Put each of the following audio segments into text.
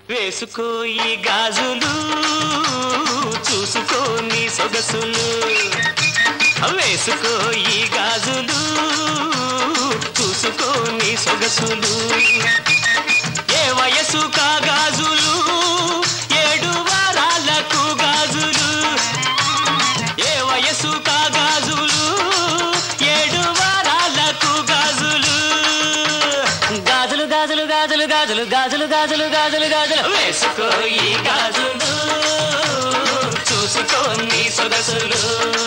వేసుకో ఈ గాజులు చూసుకో నీ సొగసులు వేసుకో ఈ గాజులు చూసుకో నీ సొగసులు ఏ వయసు కా గాజులు ఏడు వారాలకు గాజులు ఏ వయసు కా గాజులు ఏడు వారాలకు గాజులు గాజులు గాజులు గాజులు గాజులు గాజులు గాజులు గాజులు గాజులు వేసుకో ఈ గాజులు చూసుకో నీ సొగసులు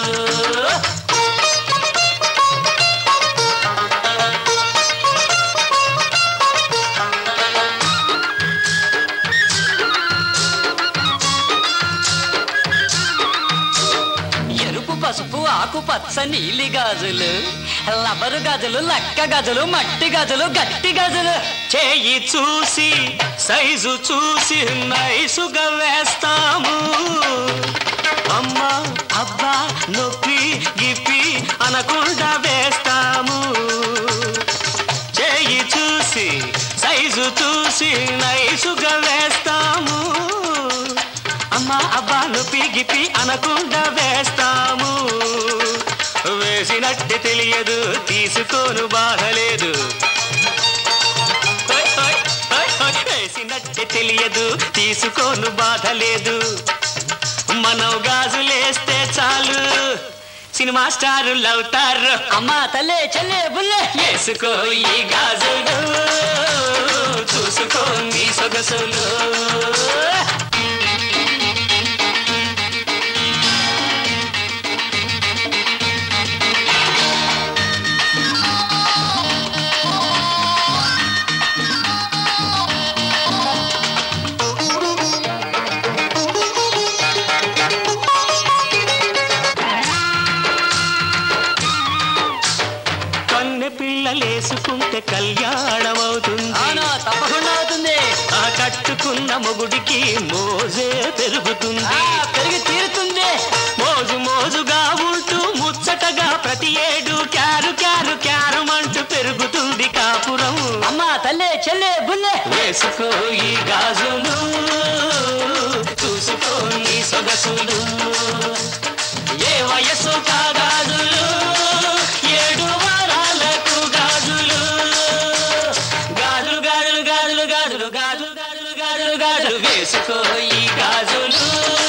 ఎరుపు పసుపు ఆకుపచ్చ నీలి గాజులు లబరు గాజులు లక్క గాజులు మట్టి గాజులు గట్టి గాజులు చేయి చూసి సైజు చూసి నైసుగా వేస్తాము అమ్మా అబ్బా నొప్పి గిప్పి అనకుండా వేస్తాము చేయి చూసి సైజు చూసి నైసుగా వేస్తాము అమ్మా అబ్బాను పిగిపి అనకుండా వేస్తాము వేసినట్టు తెలియదు తీసుకోను బాధలేదు హోయ్, హోయ్, హోయ్, హోయ్. వేసినట్టు తెలియదు తీసుకోను బాధ లేదు మనం గాజులేస్తే చాలు సినిమా స్టారులు అవుతారు అమ్మా తల్లే చెల్లే బుల్లే వేసుకో ఈ గాజులు చూసుకో నీ సొగసులు కన్నె పిల్లలేసుకుంటే కళ్యాణం అవుతుంది అవును తప్పకుండా అవుతుంది ఆ కట్టుకున్న మొగుడికి మోజే పెరుగుతుంది ఆ, పెరిగి తీరుతుంది మోజు మోజుగా ఉంటూ ముచ్చటగా ప్రతి ఏడు క్యారు క్యారు క్యారమంటూ పెరుగుతుంది కాపురం అమ్మా తల్లే చెల్లే బుల్లే వేసుకో ఈ గాజులు చూసుకో నీ సొగసులు ఏ వయసు కా గాజులు ఏడు వారాలకు గాజులు గాజులు గాజులు గాజులు గాజులు గాజులు గాజులు గాజులు గాజులు వేసుకో ఈ గాజులు